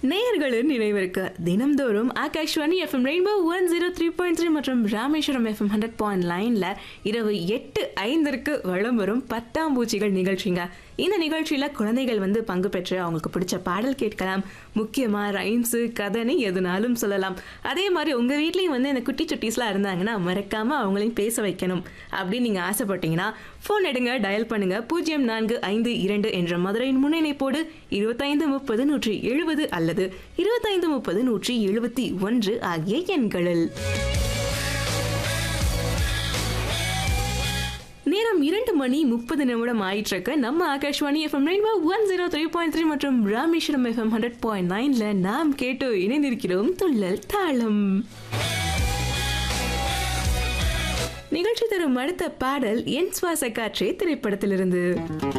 நேயர்களின் நினைவிற்கு தினம்தோறும் Akashvani FM rainbow one zero three point three மற்றும் ராமேஸ்வரம் எஃப்எம் ஹண்ட்ரட் பாயிண்ட் லைனில் இரவு எட்டு ஐந்திற்கு வளம் வரும் பத்தாம் பூச்சிகள் நிகழ்ச்சிங்க இந்த நிகழ்ச்சியில் குழந்தைகள் வந்து பங்கு பெற்று அவங்களுக்கு பிடிச்ச பாடல் கேட்கலாம் முக்கியமாக ரைம்ஸு கதைன்னு எதுனாலும் சொல்லலாம் அதே மாதிரி உங்கள் வீட்லேயும் வந்து இந்த குட்டி சுட்டீஸ்லாம் இருந்தாங்கன்னா மறக்காமல் அவங்களையும் பேச வைக்கணும் அப்படின்னு நீங்கள் ஆசைப்பட்டீங்கன்னா ஃபோன் எடுங்க டயல் பண்ணுங்க பூஜ்ஜியம் நான்கு ஐந்து இரண்டு என்ற மதுரையின் முன்னிணைப்போடு இருபத்தைந்து முப்பது நூற்றி எழுபது அல்லது இருபத்தைந்து முப்பது நூற்றி எழுபத்தி ஒன்று ஆகிய எண்களில் நேரம் இரண்டு மணி முப்பது நிமிடம் ஆயிட்டிருக்கு நம்ம Akashvani FM rainbow one zero three point three மற்றும் ராமேஸ்வரம் எஃப்எம் ஹண்ட்ரட் பாயிண்ட் நைன்ல நாம் கேட்டு இணைந்திருக்கிறோம் துள்ளல் தாளம் நிகழ்ச்சி தரும் அடுத்த பாடல் என் சுவாச காற்றே திரைப்படத்திலிருந்து